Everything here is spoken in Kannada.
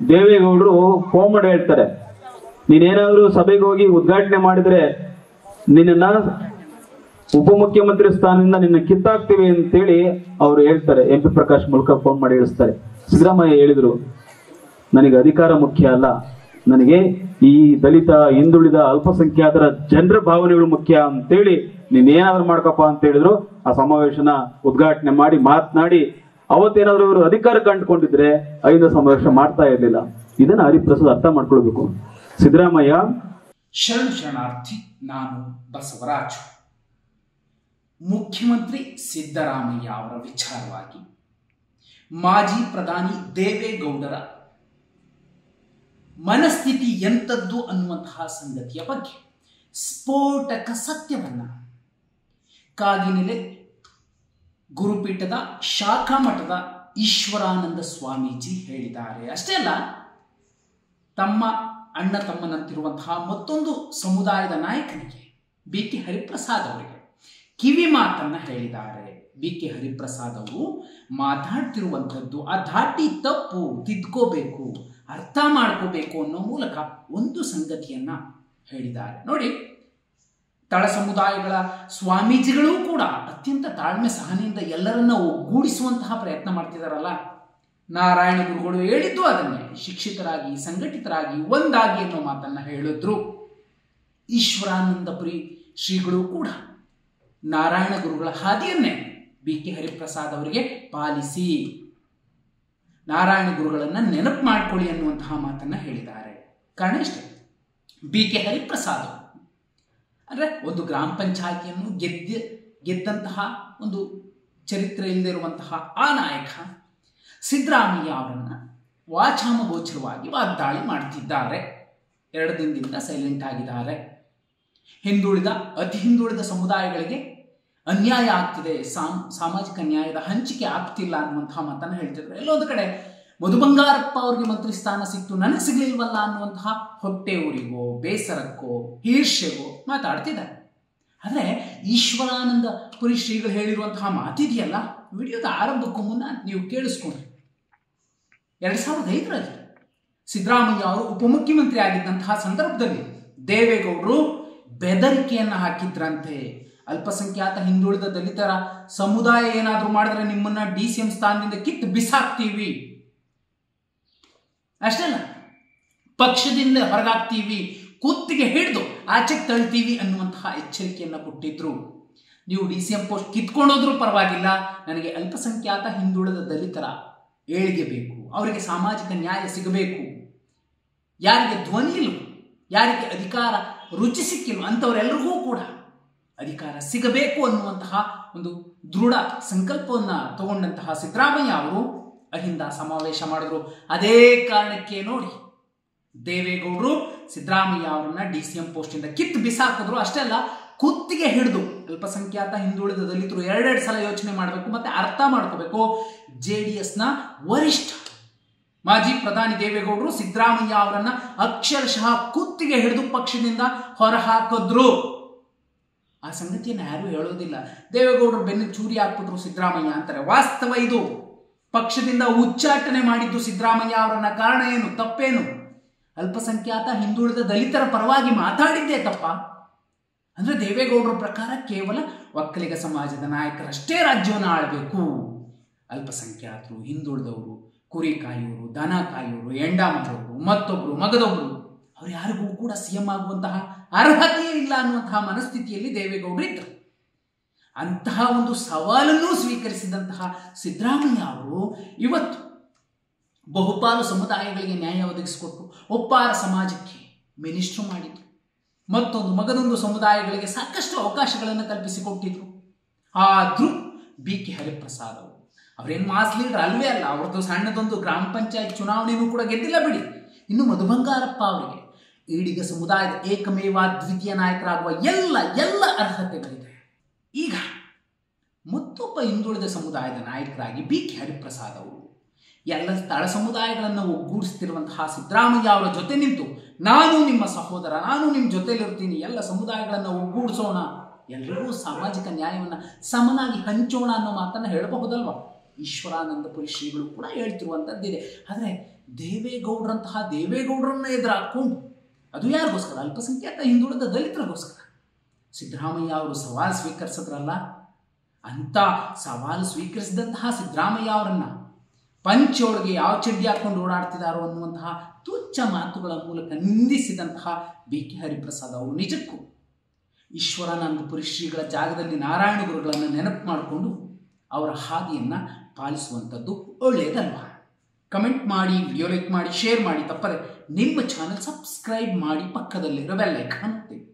ದೇವೇಗೌಡರು ಫೋನ್ ಮಾಡಿ ಹೇಳ್ತಾರೆ ನೀನೇನಾದ್ರೂ ಸಭೆಗೆ ಹೋಗಿ ಉದ್ಘಾಟನೆ ಮಾಡಿದ್ರೆ ನಿನ್ನ ಉಪಮುಖ್ಯಮಂತ್ರಿ ಸ್ಥಾನದಿಂದ ನಿನ್ನ ಕಿತ್ತಾಕ್ತೀವಿ ಅಂತೇಳಿ ಅವ್ರು ಹೇಳ್ತಾರೆ ಎಂ ಪಿ ಪ್ರಕಾಶ್ ಮೂಲಕ ಫೋನ್ ಮಾಡಿ ಹೇಳಿಸ್ತಾರೆ ಸಿದ್ದರಾಮಯ್ಯ ಹೇಳಿದ್ರು ನನಗೆ ಅಧಿಕಾರ ಮುಖ್ಯ ಅಲ್ಲ ನನಗೆ ಈ ದಲಿತ ಹಿಂದುಳಿದ ಅಲ್ಪಸಂಖ್ಯಾತರ ಜನರ ಭಾವನೆಗಳು ಮುಖ್ಯ ಅಂತೇಳಿ ನೀನ್ ಏನಾದ್ರು ಮಾಡ್ಕಪ್ಪ ಅಂತ ಹೇಳಿದ್ರು ಆ ಸಮಾವೇಶನ ಉದ್ಘಾಟನೆ ಮಾಡಿ ಮಾತನಾಡಿ ಅವತ್ತೇನಾದ್ರು ಇವರು ಅಧಿಕಾರ ಕಂಡುಕೊಂಡಿದ್ರೆ ಐದು ಸಮಾವೇಶ ಮಾಡ್ತಾ ಇರ್ಲಿಲ್ಲ ಇದನ್ನ ಹರಿಪ್ರಸಾದ್ ಅರ್ಥ ಮಾಡ್ಕೊಳ್ಬೇಕು ಸಿದ್ದರಾಮಯ್ಯ ಶರಣು ಶರಣಾರ್ಥಿ ನಾನು ಬಸವರಾಜು ಮುಖ್ಯಮಂತ್ರಿ ಸಿದ್ದರಾಮಯ್ಯ ಅವರ ವಿಚಾರವಾಗಿ ಮಾಜಿ ಪ್ರಧಾನಿ ದೇವೇಗೌಡರ ಮನಸ್ಥಿತಿ ಎಂಥದ್ದು ಅನ್ನುವಂತಹ ಸಂಗತಿಯ ಬಗ್ಗೆ ಸ್ಫೋಟಕ ಸತ್ಯವನ್ನ ಕಾಗಿನೆಲೆ ಗುರುಪೀಠದ ಶಾಖಾ ಮಠದ ಈಶ್ವರಾನಂದ ಸ್ವಾಮೀಜಿ ಹೇಳಿದ್ದಾರೆ ಅಷ್ಟೇ ಅಲ್ಲ ತಮ್ಮ ಅಣ್ಣ ತಮ್ಮನಂತಿರುವಂತಹ ಮತ್ತೊಂದು ಸಮುದಾಯದ ನಾಯಕನಿಗೆ ಬಿ ಕೆ ಹರಿಪ್ರಸಾದ್ ಅವರಿಗೆ ಕಿವಿ ಮಾತನ್ನ ಹೇಳಿದ್ದಾರೆ ಬಿ ಕೆ ಹರಿಪ್ರಸಾದ್ ಅವರು ಮಾತಾಡ್ತಿರುವಂಥದ್ದು ಆ ಧಾಟಿ ತಪ್ಪು ತಿದ್ಕೋಬೇಕು ಅರ್ಥ ಮಾಡ್ಕೋಬೇಕು ಅನ್ನೋ ಮೂಲಕ ಒಂದು ಸಂಗತಿಯನ್ನ ಹೇಳಿದ್ದಾರೆ ನೋಡಿ ತಳ ಸಮುದಾಯಗಳ ಸ್ವಾಮೀಜಿಗಳೂ ಕೂಡ ಅತ್ಯಂತ ತಾಳ್ಮೆ ಸಹನೆಯಿಂದ ಎಲ್ಲರನ್ನ ಒಗ್ಗೂಡಿಸುವಂತಹ ಪ್ರಯತ್ನ ಮಾಡ್ತಿದಾರಲ್ಲ ನಾರಾಯಣ ಗುರುಗಳು ಹೇಳಿದ್ದು ಅದನ್ನೇ ಶಿಕ್ಷಿತರಾಗಿ ಸಂಘಟಿತರಾಗಿ ಒಂದಾಗಿ ಅನ್ನೋ ಮಾತನ್ನ ಹೇಳಿದ್ರು ಈಶ್ವರಾನಂದಪುರಿ ಶ್ರೀಗಳು ಕೂಡ ನಾರಾಯಣ ಗುರುಗಳ ಹಾದಿಯನ್ನೇ ಬಿ ಕೆ ಹರಿಪ್ರಸಾದ್ ಅವರಿಗೆ ಪಾಲಿಸಿ ನಾರಾಯಣ ಗುರುಗಳನ್ನ ನೆನಪು ಮಾಡ್ಕೊಳ್ಳಿ ಅನ್ನುವಂತಹ ಮಾತನ್ನ ಹೇಳಿದ್ದಾರೆ ಕಾರಣ ಇಷ್ಟೇ ಬಿ ಕೆ ಹರಿಪ್ರಸಾದ್ ಅವರು ಅಂದರೆ ಒಂದು ಗ್ರಾಮ ಪಂಚಾಯಿತಿಯನ್ನು ಗೆದ್ದ ಗೆದ್ದಂತಹ ಒಂದು ಚರಿತ್ರೆ ಇಲ್ಲದಿರುವಂತಹ ಆ ನಾಯಕ ಸಿದ್ದರಾಮಯ್ಯ ಅವರನ್ನು ವಾಚಾಮಗೋಚರವಾಗಿ ವಾಗ್ದಾಳಿ ಮಾಡ್ತಿದ್ದಾರೆ ಎರಡು ದಿನದಿಂದ ಸೈಲೆಂಟ್ ಆಗಿದ್ದಾರೆ ಹಿಂದುಳಿದ ಅತಿ ಹಿಂದುಳಿದ ಸಮುದಾಯಗಳಿಗೆ ಅನ್ಯಾಯ ಆಗ್ತಿದೆ ಸಾಮ್ ಸಾಮಾಜಿಕ ನ್ಯಾಯದ ಹಂಚಿಕೆ ಆಗ್ತಿಲ್ಲ ಅನ್ನುವಂತಹ ಮಾತನ್ನು ಹೇಳ್ತಿದ್ರು ಎಲ್ಲೊಂದು ಕಡೆ ಮಧು ಬಂಗಾರಪ್ಪ ಅವ್ರಿಗೆ ಮಂತ್ರಿ ಸ್ಥಾನ ಸಿಕ್ತು ನನಗೆ ಸಿಗ್ಲಿಲ್ವಲ್ಲ ಅನ್ನುವಂತಹ ಹೊಟ್ಟೆ ಊರಿಗೋ ಬೇಸರಕ್ಕೋ ಈರ್ಷೆಗೋ ಮಾತಾಡ್ತಿದ್ದಾರೆ ಆದರೆ ಈಶ್ವರಾನಂದ ಪುರಿ ಶ್ರೀಗಳು ಹೇಳಿರುವಂತಹ ಮಾತಿದೆಯಲ್ಲ ವಿಡಿಯೋದ ಆರಂಭಕ್ಕೂ ಮುನ್ನ ನೀವು ಕೇಳಿಸ್ಕೊಂಡ್ರಿ ಎರಡ್ ಸಾವಿರದ ಐದರಲ್ಲಿ ಸಿದ್ದರಾಮಯ್ಯ ಅವರು ಉಪಮುಖ್ಯಮಂತ್ರಿ ಆಗಿದ್ದಂತಹ ಸಂದರ್ಭದಲ್ಲಿ ದೇವೇಗೌಡರು ಬೆದರಿಕೆಯನ್ನ ಹಾಕಿದ್ರಂತೆ ಅಲ್ಪಸಂಖ್ಯಾತ ಹಿಂದುಳಿದ ದಲಿತರ ಸಮುದಾಯ ಏನಾದರೂ ಮಾಡಿದ್ರೆ ನಿಮ್ಮನ್ನ ಡಿ ಸಿ ಎಂ ಸ್ಥಾನದಿಂದ ಕಿತ್ತು ಬಿಸಾಕ್ತೀವಿ ಅಷ್ಟಲ್ಲ ಪಕ್ಷದಿಂದ ಹೊರಗಾಗ್ತೀವಿ ಕುತ್ತಿಗೆ ಹಿಡಿದು ಆಚೆ ತಳ್ತೀವಿ ಅನ್ನುವಂತಹ ಎಚ್ಚರಿಕೆಯನ್ನ ಕೊಟ್ಟಿದ್ರು ನೀವು ಡಿ ಸಿ ಎಂ ಪೋಸ್ಟ್ ಕಿತ್ಕೊಂಡೋದ್ರೂ ಪರವಾಗಿಲ್ಲ ನನಗೆ ಅಲ್ಪಸಂಖ್ಯಾತ ಹಿಂದುಳಿದ ದಲಿತರ ಏಳಿಗೆ ಬೇಕು ಅವರಿಗೆ ಸಾಮಾಜಿಕ ನ್ಯಾಯ ಸಿಗಬೇಕು ಯಾರಿಗೆ ಧ್ವನಿ ಇಲ್ವೋ ಯಾರಿಗೆ ಅಧಿಕಾರ ರುಚಿ ಸಿಕ್ಕಿಲ್ವೋ ಅಂಥವರೆಲ್ಲರಿಗೂ ಕೂಡ ಅಧಿಕಾರ ಸಿಗಬೇಕು ಅನ್ನುವಂತಹ ಒಂದು ದೃಢ ಸಂಕಲ್ಪವನ್ನ ತಗೊಂಡಂತಹ ಸಿದ್ದರಾಮಯ್ಯ ಅವರು ಅಹಿಂದ ಸಮಾವೇಶ ಮಾಡಿದ್ರು ಅದೇ ಕಾರಣಕ್ಕೆ ನೋಡಿ ದೇವೇಗೌಡರು ಸಿದ್ದರಾಮಯ್ಯ ಅವರನ್ನ ಡಿ ಸಿ ಎಂ ಪೋಸ್ಟ್ ಇಂದ ಕಿತ್ತು ಬಿಸಾಕಿದ್ರು ಅಷ್ಟೇ ಅಲ್ಲ ಕುತ್ತಿಗೆ ಹಿಡಿದು ಅಲ್ಪಸಂಖ್ಯಾತ ಹಿಂದುಳಿದ ದಲಿತರು ಎರಡೆರಡು ಸಲ ಯೋಚನೆ ಮಾಡಬೇಕು ಮತ್ತೆ ಅರ್ಥ ಮಾಡ್ಕೋಬೇಕು ಜೆ ಡಿ ಎಸ್ನ ವರಿಷ್ಠ ಮಾಜಿ ಪ್ರಧಾನಿ ದೇವೇಗೌಡರು ಸಿದ್ದರಾಮಯ್ಯ ಅವರನ್ನ ಅಕ್ಷರಶಃ ಕುತ್ತಿಗೆ ಹಿಡಿದು ಪಕ್ಷದಿಂದ ಹೊರಹಾಕಿದ್ರು ಆ ಸಂಗತಿಯನ್ನು ಯಾರೂ ಹೇಳೋದಿಲ್ಲ ದೇವೇಗೌಡರು ಬೆನ್ನು ಚೂರಿ ಹಾಕ್ಬಿಟ್ರು ಸಿದ್ದರಾಮಯ್ಯ ಅಂತಾರೆ ವಾಸ್ತವ ಇದು ಪಕ್ಷದಿಂದ ಉಚ್ಚಾಟನೆ ಮಾಡಿದ್ದು ಸಿದ್ದರಾಮಯ್ಯ ಅವರನ್ನ ಕಾರಣ ಏನು ತಪ್ಪೇನು ಅಲ್ಪಸಂಖ್ಯಾತ ಹಿಂದುಳಿದ ದಲಿತರ ಪರವಾಗಿ ಮಾತಾಡಿದ್ದೇ ತಪ್ಪ ಅಂದ್ರೆ ದೇವೇಗೌಡರ ಪ್ರಕಾರ ಕೇವಲ ಒಕ್ಕಲಿಗ ಸಮಾಜದ ನಾಯಕರಷ್ಟೇ ರಾಜ್ಯವನ್ನು ಆಳಬೇಕು ಅಲ್ಪಸಂಖ್ಯಾತರು ಹಿಂದುಳಿದವರು ಕುರಿ ಕಾಯೋರು ದನ ಕಾಯೋರು ಎಂಡ ಮಾಡೋರು ಮತ್ತೊಬ್ರು ಮಗದೊಬ್ರು ಅವ್ರು ಯಾರಿಗೂ ಕೂಡ ಸಿಎಂ ಆಗುವಂತಹ ಅರ್ಹತೆಯೇ ಇಲ್ಲ ಅನ್ನುವಂತಹ ಮನಸ್ಥಿತಿಯಲ್ಲಿ ದೇವೇಗೌಡರು ಇದ್ದರು ಅಂತಹ ಒಂದು ಸವಾಲನ್ನು ಸ್ವೀಕರಿಸಿದಂತಹ ಸಿದ್ದರಾಮಯ್ಯ ಅವರು ಇವತ್ತು ಬಹುಪಾಲು ಸಮುದಾಯಗಳಿಗೆ ನ್ಯಾಯ ಒದಗಿಸಿಕೊಟ್ಟು ಒಪ್ಪಾರ ಸಮಾಜಕ್ಕೆ ಮಿನಿಸ್ಟ್ರು ಮಾಡಿದ್ರು ಮತ್ತೊಂದು ಮಗದೊಂದು ಸಮುದಾಯಗಳಿಗೆ ಸಾಕಷ್ಟು ಅವಕಾಶಗಳನ್ನು ಕಲ್ಪಿಸಿಕೊಟ್ಟಿದ್ರು ಆದ್ರೂ ಬಿ ಕೆ ಹರಿಪ್ರಸಾದ್ ಅವರು ಅವರೇನು ಮಾಸ್ ಲೀಡರ್ ಅಲ್ವೇ ಅಲ್ಲ ಅವ್ರದ್ದು ಸಣ್ಣದೊಂದು ಗ್ರಾಮ ಪಂಚಾಯತ್ ಚುನಾವಣೆಯೂ ಕೂಡ ಗೆದ್ದಿಲ್ಲ ಬಿಡಿ ಇನ್ನು ಮಧು ಬಂಗಾರಪ್ಪ ಅವರಿಗೆ ಈಡಿಗ ಸಮುದಾಯದ ಏಕಮೇವ ದ್ವಿತೀಯ ನಾಯಕರಾಗುವ ಎಲ್ಲ ಎಲ್ಲ ಅರ್ಹತೆಗಳಿದೆ ಈಗ ಮತ್ತೊಬ್ಬ ಹಿಂದುಳಿದ ಸಮುದಾಯದ ನಾಯಕರಾಗಿ ಬಿ ಕೆ ಹರಿಪ್ರಸಾದ್ ಅವರು ಎಲ್ಲ ತಳ ಸಮುದಾಯಗಳನ್ನು ಒಗ್ಗೂಡಿಸ್ತಿರುವಂತಹ ಸಿದ್ದರಾಮಯ್ಯ ಅವರ ಜೊತೆ ನಿಂತು ನಾನು ನಿಮ್ಮ ಸಹೋದರ ನಾನು ನಿಮ್ಮ ಜೊತೆಲಿರ್ತೀನಿ ಎಲ್ಲ ಸಮುದಾಯಗಳನ್ನು ಒಗ್ಗೂಡಿಸೋಣ ಎಲ್ಲರಿಗೂ ಸಾಮಾಜಿಕ ನ್ಯಾಯವನ್ನು ಸಮನಾಗಿ ಹಂಚೋಣ ಅನ್ನೋ ಮಾತನ್ನು ಹೇಳಬಹುದಲ್ವಾ ಈಶ್ವರಾನಂದಪುರಿ ಶ್ರೀಗಳು ಕೂಡ ಹೇಳ್ತಿರುವಂಥದ್ದಿದೆ ಆದರೆ ದೇವೇಗೌಡರಂತಹ ದೇವೇಗೌಡರನ್ನ ಎದುರಾಕೊಂಡು ಅದು ಯಾರಿಗೋಸ್ಕರ ಅಲ್ಪಸಂಖ್ಯಾತ ಹಿಂದುಳಿದ ದಲಿತರಿಗೋಸ್ಕರ ಸಿದ್ದರಾಮಯ್ಯ ಅವರು ಸವಾಲು ಸ್ವೀಕರಿಸಿದ್ರಲ್ಲ ಅಂಥ ಸವಾಲು ಸ್ವೀಕರಿಸಿದಂತಹ ಸಿದ್ದರಾಮಯ್ಯ ಅವರನ್ನ ಪಂಚೊಳಗೆ ಯಾವ ಚಡ್ಡಿ ಹಾಕೊಂಡು ಓಡಾಡ್ತಿದ್ದಾರೋ ಅನ್ನುವಂತಹ ತುಚ್ಛ ಮಾತುಗಳ ಮೂಲಕ ನಿಂದಿಸಿದಂತಹ ಬಿ ಕೆ ಹರಿಪ್ರಸಾದ್ ಅವರು ನಿಜಕ್ಕೂ ಈಶ್ವರಾನಂದಪುರಿ ಶ್ರೀಗಳ ಜಾಗದಲ್ಲಿ ನಾರಾಯಣ ಗುರುಗಳನ್ನು ನೆನಪು ಮಾಡಿಕೊಂಡು ಅವರ ಹಾದಿಯನ್ನು ಪಾಲಿಸುವಂಥದ್ದು ಒಳ್ಳೆಯದಲ್ವಾ ಕಮೆಂಟ್ ಮಾಡಿ ವಿಡಿಯೋ ಲೈಕ್ ಮಾಡಿ ಶೇರ್ ಮಾಡಿ ತಪ್ಪದೆ ನಿಮ್ಮ ಚಾನಲ್ ಸಬ್ಸ್ಕ್ರೈಬ್ ಮಾಡಿ ಪಕ್ಕದಲ್ಲಿರೋ ಬೆಲ್ಲೈಕನ್ ಒತ್ತಿ